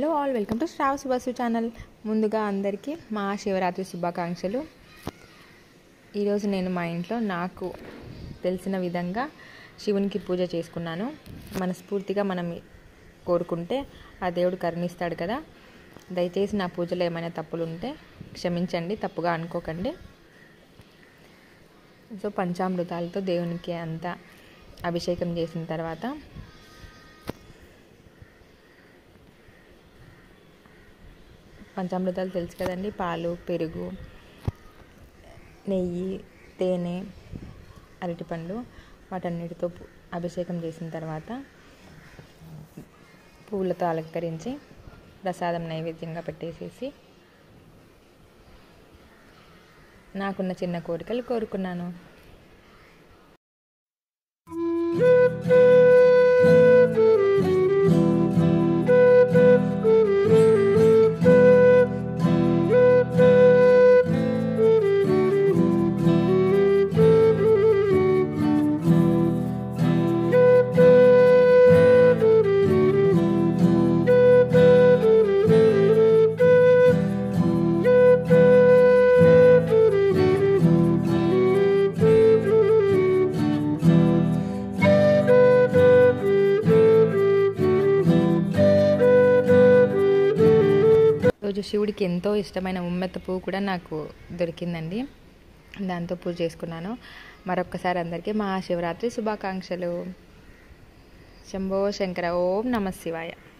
hello all welcome to శ్రావ్ సుబసు channel ముందుగా అందరికీ మా శివరాత్రి శుభాకాంక్షలు ఈరోజు నేను మా ఇంట్లో నాకు తెలిసిన విధంగా శివునికి పూజ చేసుకున్నాను మనస్ఫూర్తిగా మనం కోరుకుంటే ఆ దేవుడు కరుణిస్తాడు కదా దయచేసి నా పూజలో ఏమైనా తప్పులు ఉంటే క్షమించండి తప్పుగా అనుకోకండి సో పంచామృతాలతో దేవునికి అంతా అభిషేకం చేసిన తర్వాత పంచామృతాలు తెలుసు కదండి పాలు పెరుగు నెయ్యి తేనె అరటిపండు వాటన్నిటితో పు- అభిషేకం చేసిన తర్వాత పువ్వులతో అలంకరించి ప్రసాదం నైవేద్యంగా పెట్టేసేసి నాకున్న చిన్న కోరికలు కోరుకున్నాను రోజు శివుడికి ఎంతో ఇష్టమైన ఉమ్మెత్త పువ్వు కూడా నాకు దొరికిందండి దాంతో పూజ చేసుకున్నాను మరొక్కసారి అందరికీ మహాశివరాత్రి శుభాకాంక్షలు శంభో శంకర ఓం నమ శివాయ